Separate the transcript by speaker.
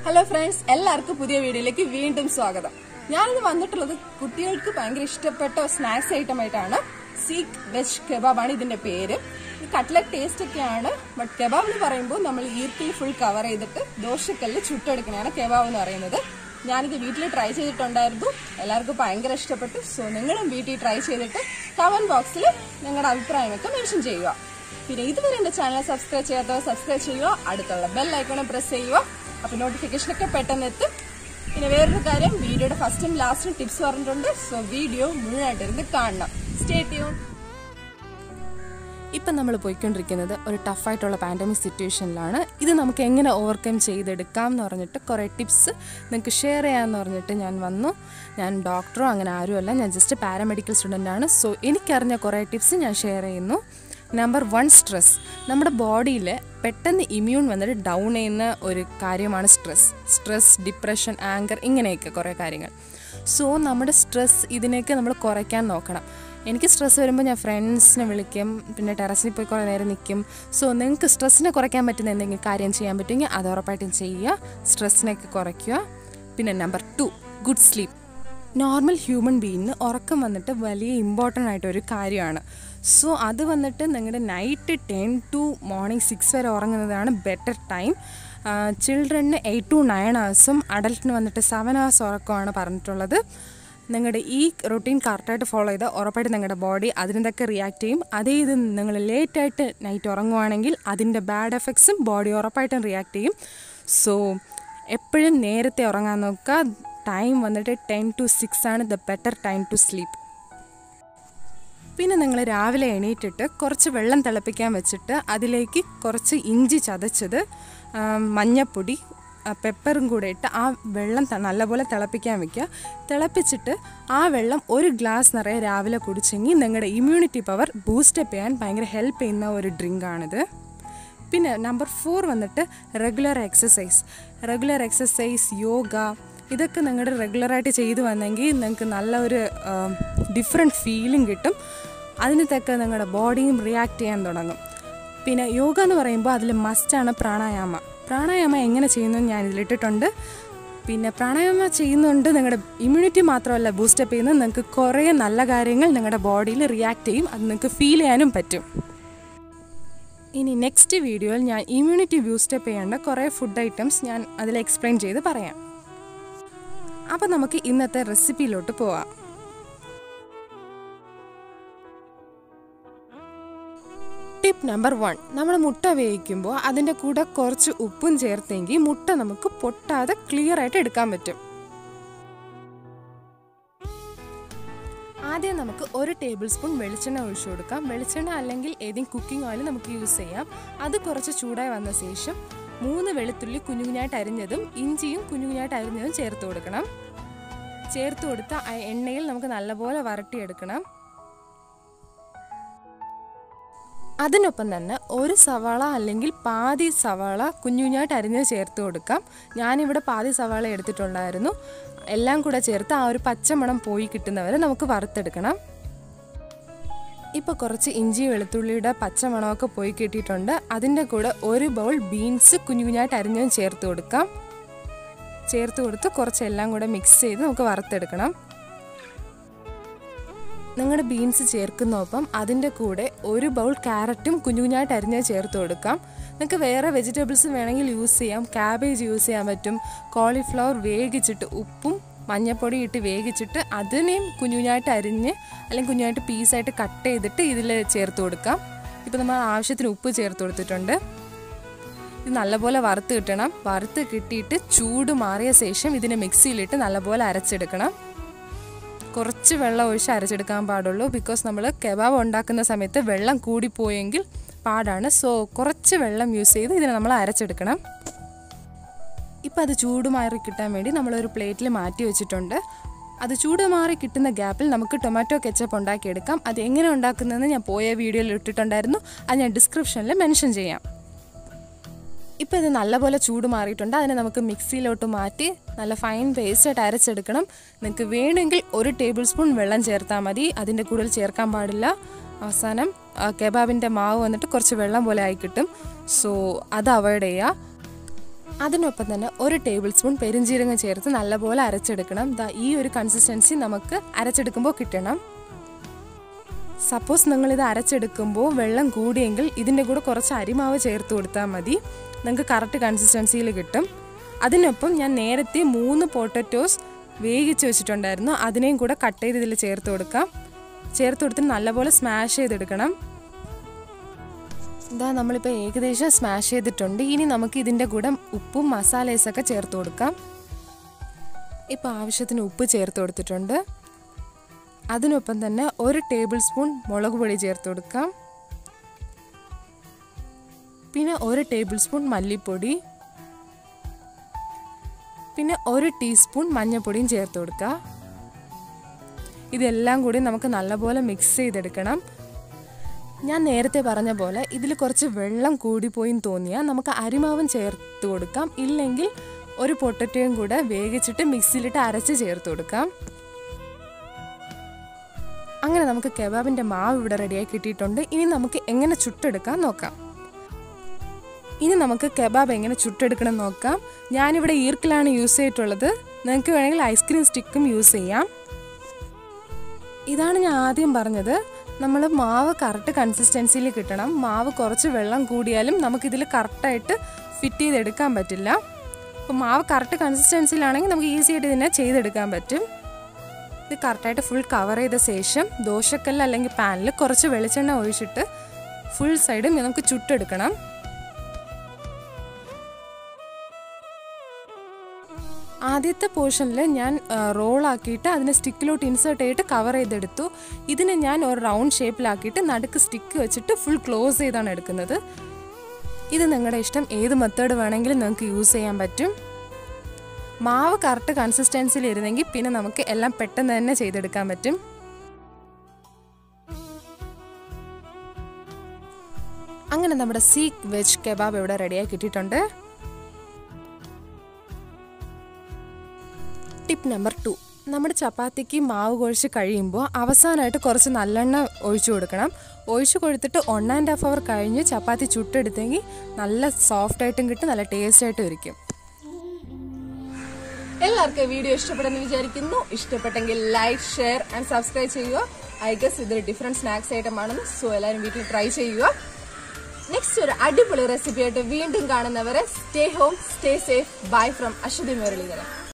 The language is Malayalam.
Speaker 1: ഹലോ ഫ്രണ്ട്സ് എല്ലാവർക്കും പുതിയ വീഡിയോയിലേക്ക് വീണ്ടും സ്വാഗതം ഞാനിന്ന് വന്നിട്ടുള്ളത് കുട്ടികൾക്ക് ഭയങ്കര ഇഷ്ടപ്പെട്ട സ്നാക്സ് ഐറ്റം ആയിട്ടാണ് സീക്ക് വെജ് കബാബാണ് ഇതിന്റെ പേര് കട്ട്ലറ്റ് ടേസ്റ്റ് ഒക്കെയാണ് ബട്ട് കബാബ് എന്ന് പറയുമ്പോൾ നമ്മൾ ഈർക്കിൽ ഫുൾ കവർ ചെയ്തിട്ട് ദോശക്കല്ല് ചുട്ടെടുക്കണതാണ് കബാബ് എന്ന് പറയുന്നത് ഞാനിത് വീട്ടിൽ ട്രൈ ചെയ്തിട്ടുണ്ടായിരുന്നു എല്ലാവർക്കും ഭയങ്കര ഇഷ്ടപ്പെട്ടു സോ നിങ്ങളും വീട്ടിൽ ട്രൈ ചെയ്തിട്ട് കമന്റ് ബോക്സിൽ നിങ്ങളുടെ അഭിപ്രായമൊക്കെ മെൻഷൻ ചെയ്യുക പിന്നെ ഇതുവരെ എന്റെ ചാനൽ സബ്സ്ക്രൈബ് ചെയ്യാത്തവർ സബ്സ്ക്രൈബ് ചെയ്യുക അടുത്തുള്ള ബെൽ ഐക്കണും പ്രസ് ചെയ്യുക അപ്പൊ നോട്ടിഫിക്കേഷൻ ഒക്കെ പെട്ടെന്ന് എത്തും പിന്നെ വേറൊരു കാര്യം വീഡിയോയുടെ ഫസ്റ്റും ലാസ്റ്റും ടിപ്സ് പറഞ്ഞിട്ടുണ്ട് സോ വീഡിയോ മുഴുവനായിട്ടിരുന്ന് കാണണം സ്റ്റേ ട്യൂൺ ഇപ്പം നമ്മൾ പോയിക്കൊണ്ടിരിക്കുന്നത് ഒരു ടഫായിട്ടുള്ള പാൻഡമിക് സിറ്റുവേഷനിലാണ് ഇത് നമുക്ക് എങ്ങനെ ഓവർകം ചെയ്തെടുക്കാം എന്ന് പറഞ്ഞിട്ട് കുറേ ടിപ്സ് നിങ്ങൾക്ക് ഷെയർ ചെയ്യാമെന്ന് പറഞ്ഞിട്ട് ഞാൻ വന്നു ഞാൻ ഡോക്ടറോ അങ്ങനെ ആരുമല്ല ഞാൻ ജസ്റ്റ് പാരാമെഡിക്കൽ സ്റ്റുഡൻ്റ് ആണ് സോ എനിക്കറിഞ്ഞ കുറേ ടിപ്സ് ഞാൻ ഷെയർ ചെയ്യുന്നു നമ്പർ വൺ സ്ട്രെസ് നമ്മുടെ ബോഡിയിൽ പെട്ടെന്ന് ഇമ്മ്യൂൺ വന്നിട്ട് ഡൗൺ ചെയ്യുന്ന ഒരു കാര്യമാണ് സ്ട്രെസ് സ്ട്രെസ് ഡിപ്രഷൻ ആങ്കർ ഇങ്ങനെയൊക്കെ കുറേ കാര്യങ്ങൾ സോ നമ്മുടെ സ്ട്രെസ് ഇതിനെയൊക്കെ നമ്മൾ കുറയ്ക്കാൻ നോക്കണം എനിക്ക് സ്ട്രെസ് വരുമ്പോൾ ഞാൻ ഫ്രണ്ട്സിനെ വിളിക്കും പിന്നെ ടെറസിൽ പോയി കുറേ നേരം നിൽക്കും സോ നിങ്ങൾക്ക് സ്ട്രെസ്സിനെ കുറയ്ക്കാൻ പറ്റുന്ന എന്തെങ്കിലും കാര്യം ചെയ്യാൻ പറ്റുമെങ്കിൽ അത് ഉറപ്പായിട്ടും ചെയ്യുക സ്ട്രെസ്സിനെയൊക്കെ കുറയ്ക്കുക പിന്നെ number two good sleep normal human ബീയിന് ഉറക്കം വന്നിട്ട് വലിയ ഇമ്പോർട്ടൻ്റ് ആയിട്ടൊരു കാര്യമാണ് സോ അത് വന്നിട്ട് നിങ്ങളുടെ night ten to morning six വരെ ഉറങ്ങുന്നതാണ് ബെറ്റർ ടൈം ചിൽഡ്രന് എയ്റ്റ് ടു നയൻ ഹവേഴ്സും അഡൽട്ടിന് വന്നിട്ട് സെവൻ ഹവേഴ്സ് ഉറക്കമാണ് പറഞ്ഞിട്ടുള്ളത് നിങ്ങളുടെ ഈ റൊട്ടീൻ കറക്റ്റായിട്ട് ഫോളോ ചെയ്താൽ ഉറപ്പായിട്ട് നിങ്ങളുടെ ബോഡി അതിനൊക്കെ റിയാക്ട് ചെയ്യും അതേ ഇത് നിങ്ങൾ ലേറ്റായിട്ട് നൈറ്റ് ഉറങ്ങുവാണെങ്കിൽ അതിൻ്റെ ബാഡ് എഫക്ട്സും ബോഡി ഉറപ്പായിട്ടും റിയാക്ട് ചെയ്യും സോ എപ്പോഴും നേരത്തെ ഉറങ്ങാൻ നോക്കുക ടൈം വന്നിട്ട് ടെൻ ടു സിക്സ് ആണ് the better time to sleep പിന്നെ നിങ്ങൾ രാവിലെ എണീറ്റിട്ട് കുറച്ച് വെള്ളം തിളപ്പിക്കാൻ വെച്ചിട്ട് അതിലേക്ക് കുറച്ച് ഇഞ്ചി ചതച്ചത് ആ, മഞ്ഞപ്പൊടി ആ, പെപ്പറും കൂടെ ഇട്ട് ആ വെള്ളം ത- നല്ലപോലെ തിളപ്പിക്കാൻ വെക്കുക തിളപ്പിച്ചിട്ട് ആ വെള്ളം ഒരു ഗ്ലാസ് നിറയെ രാവിലെ കുടിച്ചെങ്കിൽ നിങ്ങളുടെ ഇമ്മ്യൂണിറ്റി പവർ ബൂസ്റ്റപ്പ് ചെയ്യാൻ ഭയങ്കര ഹെൽപ്പ് ചെയ്യുന്ന ഒരു ഡ്രിങ്കാണിത് പിന്നെ നമ്പർ ഫോർ വന്നിട്ട് regular exercise regular exercise yoga ഇതൊക്കെ നിങ്ങളുടെ റെഗുലറായിട്ട് ചെയ്തു വന്നെങ്കിൽ നിങ്ങൾക്ക് നല്ല ഒരു ഡിഫറെൻറ്റ് ഫീലിംഗ് കിട്ടും അതിന് തക്ക നിങ്ങളുടെ ബോഡിയും റിയാക്ട് ചെയ്യാൻ തുടങ്ങും പിന്നെ യോഗ എന്ന് പറയുമ്പോൾ അതിൽ മസ്റ്റാണ് പ്രാണായാമ പ്രാണായാമ എങ്ങനെ ചെയ്യുന്നു ഞാൻ ഇതിലിട്ടിട്ടുണ്ട് പിന്നെ പ്രാണായാമ ചെയ്യുന്നുണ്ട് നിങ്ങളുടെ ഇമ്മ്യൂണിറ്റി മാത്രമല്ല ബൂസ്റ്റപ്പ് ചെയ്യുന്നത് നിങ്ങൾക്ക് കുറേ നല്ല കാര്യങ്ങൾ നിങ്ങളുടെ ബോഡിയിൽ റിയാക്ട് ചെയ്യും അത് നിങ്ങൾക്ക് ഫീൽ ചെയ്യാനും പറ്റും ഇനി നെക്സ്റ്റ് വീഡിയോയിൽ ഞാൻ ഇമ്മ്യൂണിറ്റി ബൂസ്റ്റപ്പ് ചെയ്യേണ്ട കുറേ ഫുഡ് ഐറ്റംസ് ഞാൻ അതിൽ എക്സ്പ്ലെയിൻ ചെയ്ത് പറയാം അപ്പം നമുക്ക് ഇന്നത്തെ റെസിപ്പിയിലോട്ട് പോവാം ടിപ്പ് നമ്പർ വൺ നമ്മൾ മുട്ട വേവിക്കുമ്പോൾ അതിൻ്റെ കൂടെ കുറച്ച് ഉപ്പും ചേർത്തെങ്കിൽ മുട്ട നമുക്ക് പൊട്ടാതെ ക്ലിയർ ആയിട്ട് എടുക്കാൻ പറ്റും ആദ്യം നമുക്ക് ഒരു ടേബിൾ സ്പൂൺ വെളിച്ചെണ്ണ ഒഴിച്ചു കൊടുക്കാം വെളിച്ചെണ്ണ അല്ലെങ്കിൽ ഏതെങ്കിലും കുക്കിംഗ് ഓയിൽ നമുക്ക് യൂസ് ചെയ്യാം അത് കുറച്ച് ചൂടായി വന്ന ശേഷം മൂന്ന് വെളുത്തുള്ളി കുഞ്ഞുകുഞ്ഞായിട്ട് അരിഞ്ഞതും ഇഞ്ചിയും കുഞ്ഞുകുഞ്ഞായിട്ട് അരിഞ്ഞതും ചേർത്ത് കൊടുക്കണം ചേർത്ത് കൊടുത്ത ആ എണ്ണയിൽ നമുക്ക് നല്ലപോലെ വരട്ടിയെടുക്കണം അതിനൊപ്പം തന്നെ ഒരു സവാള അല്ലെങ്കിൽ പാതി സവാള കുഞ്ഞുകുഞ്ഞായിട്ട് അരിഞ്ഞത് ചേർത്ത് കൊടുക്കാം ഞാനിവിടെ പാതി സവാള എടുത്തിട്ടുണ്ടായിരുന്നു എല്ലാം കൂടെ ചേർത്ത് ആ ഒരു പച്ചമണം പോയി കിട്ടുന്നവരെ നമുക്ക് വറുത്തെടുക്കണം ഇപ്പോൾ കുറച്ച് ഇഞ്ചി വെളുത്തുള്ളിയുടെ പച്ചമണമൊക്കെ പോയി കിട്ടിയിട്ടുണ്ട് അതിൻ്റെ കൂടെ ഒരു ബൗൾ ബീൻസ് കുഞ്ഞു കുഞ്ഞായിട്ട് അരിഞ്ഞതും ചേർത്ത് കൊടുക്കാം ചേർത്ത് കൊടുത്ത് കുറച്ച് എല്ലാം കൂടെ മിക്സ് ചെയ്ത് നമുക്ക് വറുത്തെടുക്കണം നിങ്ങളുടെ ബീൻസ് ചേർക്കുന്നൊപ്പം അതിൻ്റെ കൂടെ ഒരു ബൗൾ ക്യാരറ്റും കുഞ്ഞു കുഞ്ഞായിട്ട് അരിഞ്ഞത് ചേർത്ത് കൊടുക്കാം നിങ്ങൾക്ക് വേറെ വെജിറ്റബിൾസ് വേണമെങ്കിൽ യൂസ് ചെയ്യാം ക്യാബേജ് യൂസ് ചെയ്യാൻ പറ്റും കോളിഫ്ലവർ വേവിച്ചിട്ട് ഉപ്പും മഞ്ഞപ്പൊടി ഇട്ട് വേവിച്ചിട്ട് അതിനെയും കുഞ്ഞു കുഞ്ഞായിട്ട് അരിഞ്ഞ് അല്ലെങ്കിൽ കുഞ്ഞായിട്ട് പീസായിട്ട് കട്ട് ചെയ്തിട്ട് ഇതിൽ ചേർത്ത് കൊടുക്കാം ഇപ്പോൾ നമ്മൾ ആവശ്യത്തിന് ഉപ്പ് ചേർത്ത് കൊടുത്തിട്ടുണ്ട് ഇത് നല്ലപോലെ വറുത്ത് കിട്ടണം വറുത്ത് കിട്ടിയിട്ട് ചൂട് മാറിയ ശേഷം ഇതിനെ മിക്സിയിലിട്ട് നല്ലപോലെ അരച്ചെടുക്കണം കുറച്ച് വെള്ളം ഒഴിച്ച് അരച്ചെടുക്കാൻ പാടുള്ളൂ ബിക്കോസ് നമ്മൾ കബാബ് ഉണ്ടാക്കുന്ന സമയത്ത് വെള്ളം കൂടിപ്പോയെങ്കിൽ പാടാണ് സോ കുറച്ച് വെള്ളം യൂസ് ചെയ്ത് ഇതിനെ നമ്മൾ അരച്ചെടുക്കണം ഇപ്പം അത് ചൂട് മാറി കിട്ടാൻ വേണ്ടി നമ്മളൊരു പ്ലേറ്റിൽ മാറ്റി വെച്ചിട്ടുണ്ട് അത് ചൂട് മാറി കിട്ടുന്ന ഗ്യാപ്പിൽ നമുക്ക് ടൊമാറ്റോ കെച്ചപ്പ് ഉണ്ടാക്കിയെടുക്കാം അത് എങ്ങനെ ഉണ്ടാക്കുന്നതെന്ന് ഞാൻ പോയ വീഡിയോയിൽ ഇട്ടിട്ടുണ്ടായിരുന്നു അത് ഞാൻ ഡിസ്ക്രിപ്ഷനിൽ മെൻഷൻ ചെയ്യാം ഇപ്പോൾ ഇത് നല്ലപോലെ ചൂട് മാറിയിട്ടുണ്ട് അതിനെ നമുക്ക് മിക്സിയിലോട്ട് മാറ്റി നല്ല ഫൈൻ പേസ്റ്റായിട്ട് അരച്ചെടുക്കണം നിങ്ങൾക്ക് വേണമെങ്കിൽ ഒരു ടേബിൾ സ്പൂൺ വെള്ളം ചേർത്താൽ മതി അതിൻ്റെ കൂടുതൽ ചേർക്കാൻ പാടില്ല അവസാനം ആ, കബാബിൻ്റെ മാവ് വന്നിട്ട് കുറച്ച് വെള്ളം പോലെ ആയി കിട്ടും സോ അത് അവോയ്ഡ് ചെയ്യുക അതിനൊപ്പം തന്നെ ഒരു ടേബിൾ സ്പൂൺ പെരിഞ്ചീരകം ചേർത്ത് നല്ലപോലെ അരച്ചെടുക്കണം ദാ ഈ ഒരു കൺസിസ്റ്റൻസി നമുക്ക് അരച്ചെടുക്കുമ്പോൾ കിട്ടണം സപ്പോസ് നിങ്ങളിത് അരച്ചെടുക്കുമ്പോൾ വെള്ളം കൂടിയെങ്കിൽ ഇതിൻ്റെ കൂടെ കുറച്ച് അരിമാവ് ചേർത്ത് കൊടുത്താൽ മതി നിങ്ങൾക്ക് കറക്റ്റ് കൺസിസ്റ്റൻസിയിൽ കിട്ടും അതിനൊപ്പം ഞാൻ നേരത്തെ മൂന്ന് പൊട്ടറ്റോസ് വേവിച്ച് വെച്ചിട്ടുണ്ടായിരുന്നു അതിനെയും കൂടെ കട്ട് ചെയ്ത് ഇതിൽ ചേർത്ത് കൊടുക്കാം ചേർത്ത് കൊടുത്തിട്ട് നല്ലപോലെ സ്മാഷ് ചെയ്തെടുക്കണം ഇതാ നമ്മളിപ്പോൾ ഏകദേശം സ്മാഷ് ചെയ്തിട്ടുണ്ട് ഇനി നമുക്ക് ഇതിൻ്റെ കൂടെ ഉപ്പും മസാലേസൊക്കെ ചേർത്ത് കൊടുക്കാം ഇപ്പോൾ ആവശ്യത്തിന് ഉപ്പ് ചേർത്ത് കൊടുത്തിട്ടുണ്ട് അതിനൊപ്പം തന്നെ ഒരു ടേബിൾ സ്പൂൺ മുളക് പൊടി ചേർത്ത് കൊടുക്കാം പിന്നെ ഒരു ടേബിൾ സ്പൂൺ മല്ലിപ്പൊടി പിന്നെ ഒരു ടീസ്പൂൺ മഞ്ഞൾപ്പൊടിയും ചേർത്ത് കൊടുക്കുക ഇതെല്ലാം കൂടി നമുക്ക് നല്ലപോലെ മിക്സ് ചെയ്തെടുക്കണം ഞാൻ നേരത്തെ പറഞ്ഞ പോലെ ഇതിൽ കുറച്ച് വെള്ളം കൂടിപ്പോയിന്ന് തോന്നിയാൽ നമുക്ക് അരിമാവും ചേർത്ത് കൊടുക്കാം ഇല്ലെങ്കിൽ ഒരു പൊട്ടറ്റോയും കൂടെ വേവിച്ചിട്ട് മിക്സിയിലിട്ട് അരച്ച് ചേർത്ത് കൊടുക്കാം അങ്ങനെ നമുക്ക് കബാബിൻ്റെ മാവ് ഇവിടെ റെഡിയായി കിട്ടിയിട്ടുണ്ട് ഇനി നമുക്ക് എങ്ങനെ ചുട്ടെടുക്കാൻ നോക്കാം ഇനി നമുക്ക് കബാബ് എങ്ങനെ ചുട്ടെടുക്കണം നോക്കാം ഞാനിവിടെ ഈർക്കിലാണ് യൂസ് ചെയ്തിട്ടുള്ളത് നിങ്ങൾക്ക് വേണമെങ്കിൽ ഐസ്ക്രീം സ്റ്റിക്കും യൂസ് ചെയ്യാം ഇതാണ് ഞാൻ ആദ്യം പറഞ്ഞത് നമ്മൾ മാവ് കറക്റ്റ് കൺസിസ്റ്റൻസിയിൽ കിട്ടണം മാവ് കുറച്ച് വെള്ളം കൂടിയാലും നമുക്കിതിൽ കറക്റ്റായിട്ട് ഫിറ്റ് ചെയ്തെടുക്കാൻ പറ്റില്ല അപ്പോൾ മാവ് കറക്റ്റ് കൺസിസ്റ്റൻസിയിലാണെങ്കിൽ നമുക്ക് ഈസി ആയിട്ട് ഇതിനെ ചെയ്തെടുക്കാൻ പറ്റും ഇത് കറക്റ്റായിട്ട് ഫുൾ കവർ ചെയ്ത ശേഷം ദോശക്കല്ല് അല്ലെങ്കിൽ പാനിൽ കുറച്ച് വെളിച്ചെണ്ണ ഒഴിച്ചിട്ട് ഫുൾ സൈഡും നമുക്ക് ചുട്ടെടുക്കണം ആദ്യത്തെ പോർഷനിൽ ഞാൻ റോളാക്കിയിട്ട് അതിനെ സ്റ്റിക്കിലോട്ട് ഇൻസേർട്ട് ചെയ്തിട്ട് കവർ ചെയ്തെടുത്തു ഇതിനെ ഞാൻ ഒരു റൗണ്ട് ഷേപ്പിലാക്കിയിട്ട് നടുക്ക് സ്റ്റിക്ക് വെച്ചിട്ട് ഫുൾ ക്ലോസ് ചെയ്താണ് എടുക്കുന്നത് ഇത് നിങ്ങളുടെ ഇഷ്ടം ഏത് മെത്തേഡ് വേണമെങ്കിലും നിങ്ങൾക്ക് യൂസ് ചെയ്യാൻ പറ്റും മാവ് കറക്റ്റ് കൺസിസ്റ്റൻസിയിൽ ഇരുന്നെങ്കിൽ പിന്നെ നമുക്ക് എല്ലാം പെട്ടെന്ന് തന്നെ ചെയ്തെടുക്കാൻ പറ്റും അങ്ങനെ നമ്മുടെ സീക്ക് വെജ് കബാബ് ഇവിടെ റെഡിയായി കിട്ടിയിട്ടുണ്ട് ടിപ്പ് നമ്പർ ടു നമ്മുടെ ചപ്പാത്തിക്ക് മാവ് കുഴച്ച് കഴിയുമ്പോൾ അവസാനമായിട്ട് കുറച്ച് നല്ലെണ്ണ ഒഴിച്ചു കൊടുക്കണം ഒഴിച്ചു കൊടുത്തിട്ട് വൺ ആൻഡ് ഹാഫ് അവർ കഴിഞ്ഞ് ചപ്പാത്തി ചുട്ടെടുത്തെങ്കിൽ നല്ല സോഫ്റ്റ് ആയിട്ടും കിട്ടും നല്ല ടേസ്റ്റ് ആയിട്ടും ഇരിക്കും
Speaker 2: എല്ലാവർക്കും വീഡിയോ ഇഷ്ടപ്പെടുന്നു വിചാരിക്കുന്നു ഇഷ്ടപ്പെട്ടെങ്കിൽ ലൈക്ക് ഷെയർ ആൻഡ് സബ്സ്ക്രൈബ് ചെയ്യുക ഐ ഗസ് ഇതൊരു ഡിഫറെന്റ് സ്നാക്സ് ഐറ്റം ആണെന്ന് സോ എല്ലാവരും വീട്ടിൽ ട്രൈ ചെയ്യുക നെക്സ്റ്റ് ഒരു അടിപൊളി റെസിപ്പി ആയിട്ട് വീണ്ടും കാണുന്നവരെ stay home stay safe bye from Aswathy Muraleedharan